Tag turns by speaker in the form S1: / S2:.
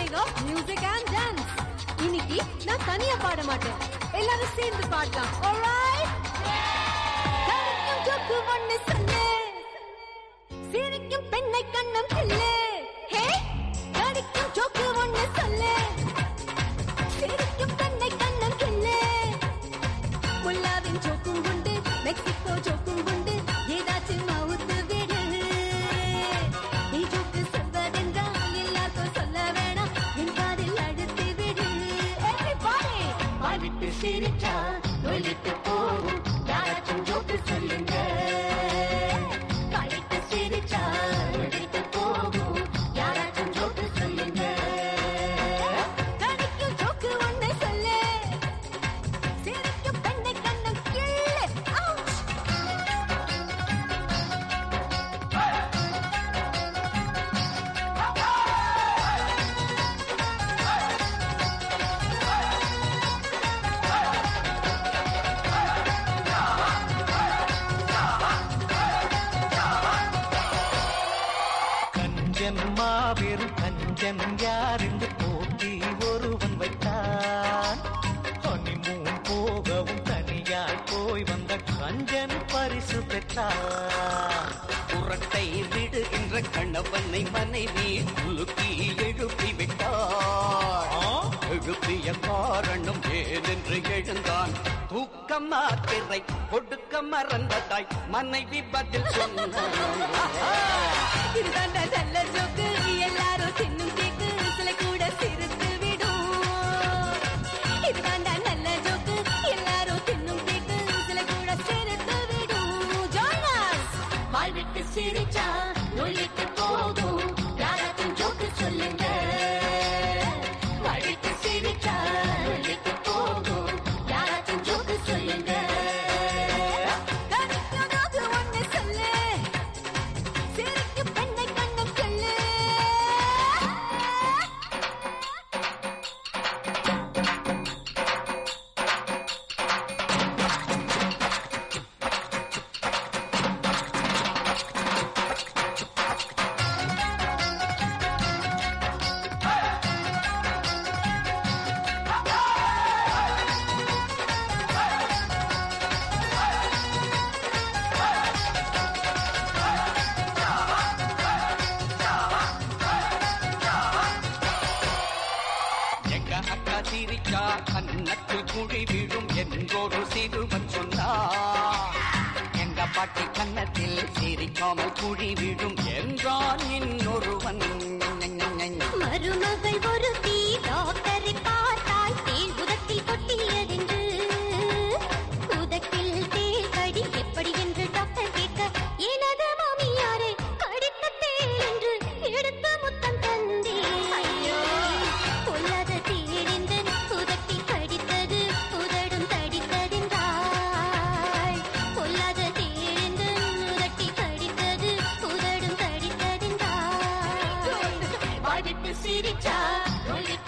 S1: Time of music and dance இன்னைக்கு நான் தனியா பாட மாட்டேன் எல்லாரும் சேர்ந்து பாடலாம் alright கரைக்கும் ஜோக்கு ஒண்ணு சொல்லு சிரிக்கும் பெண்ணை கண்ணம் கிள்ளு ஹே கடிக்கும் ஜோக்கு ஒண்ணு சொல்லு சிரிக்கும் பெண்ணை கண்ணம் கிள்ளு முல்லாவின் ஜோக்கும் உண்டு மெக்சிகோ ஜோக்கும் உண்டு ஏதாச்சும் அவுத்து விடு நீ ஜோக்கு சொல்வதென்றால் எல்லாருக்கும் சொல்ல வேணாம் என் காதில் அழுத்தி விடு Everybody! பாடிட்டு சிரிச்சா நொழித்து போகும் யாராச்சும் ஜோக்கு சொல்லுங்க பாடிட்டு சிரிச்சா நொழித்து போகும் யாராச்சும் ஜோக்கு சொல்லுங்க கடிக்கும் ஜோக்கு ஒண்ணு சொல்லு சிரிக்கும் பெண்ணை கண்ணம் கிள்ளு Ouch!
S2: கஞ்சன் மாபெரும் கஞ்சன் யாரென்று போட்டி ஒருவன் வைத்தான் ஹனிமூன் போகவும் தனியாய் போய் வந்த கஞ்சன் பரிசு பெற்றான்
S3: புறத்தை விடுகின்ற கணவனை மனைவி குலுக்கி எழுப்பி விட்டார் எழுப்பிய காரணம் ஏனென்று எழுந்தான் தூக்கம் மாத்திரை கொடுக்க மறந்ததாய் மனைவி பதில் சொன்னார்
S1: இதுதான்டா நல்ல ஜோக்கு எல்லாரும் தின்னும் கேக்கு சில கூட சிரித்து விடும் இதுதான்டா நல்ல ஜோக்கு எல்லாரும் தின்னும் கேக்கு சில கூட சிரித்து விடும் Join us! வாய் விட்டு சிரிச்சா நொழிட்டு போகும் யாராச்சும் ஜோக்கு சொல்லுங்க வாய் விட்டு சிரிச்சா நொழிட்டு போகும் யாராச்சும் ஜோக்கு சொல்லுங்க கடிக்கும் ஜோக்கு ஒண்ணு சொல்லு சிரிக்கும் பெண்ணை கண்ணம் கொள்ளு
S3: எங்க அக்கா சிரிச்சா கன்னத்தில் குழி விழும் என்றொரு சிறுவன் சொன்னார் எங்க பாட்டி கன்னத்தில் சிரிக்காமல் குழி விழும் என்றான் இன்னொருவன்
S1: மருமகள் ஒரு தீ டாக்டரை பார்த்தால் தேல் உதட்டில் கொட்டியதென்று உதட்டில் தேல் கடி எப்படி என்று டாக்டர் கேட்க எனது மாமியாரை கடித்த தேல் என்று எடுத்து முத்தம் தந்தே பொல்லாத தேடிந்த உதட்டி கடித்தது உதடும் தடித்ததென்றாள் பொல்லாத தேடிந்த உதட்டி கடித்தது உதடும் தடித்ததென்றாள் வாய்விட்டு சிரிச்சா நொழித்து